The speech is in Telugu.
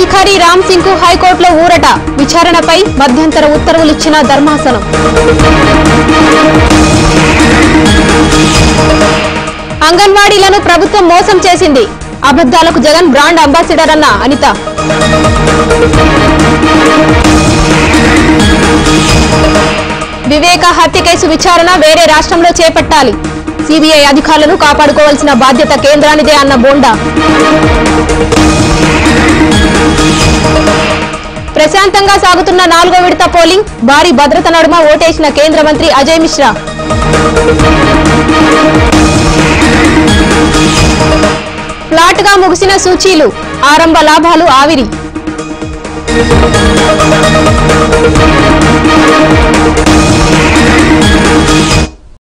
అధికారి రామ్ సింగ్ కు హైకోర్టులో ఊరట విచారణపై మధ్యంతర ఉత్తర్వులిచ్చిన ధర్మాసనం అంగన్వాడీలను ప్రభుత్వం మోసం చేసింది అబద్దాలకు జగన్ బ్రాండ్ అంబాసిడర్ అన్న అనిత వివేక హత్య కేసు విచారణ వేరే రాష్ట్రంలో చేపట్టాలి సిబిఐ అధికారులను కాపాడుకోవాల్సిన బాధ్యత కేంద్రానిదే అన్న బోండా ప్రశాంతంగా సాగుతున్న నాలుగో విడత పోలింగ్ భారీ భద్రత నడుమ ఓటేసిన కేంద్ర మంత్రి అజయ్ మిశ్రా ఫ్లాట్ గా ముగిసిన సూచీలు ఆరంభ లాభాలు ఆవిరి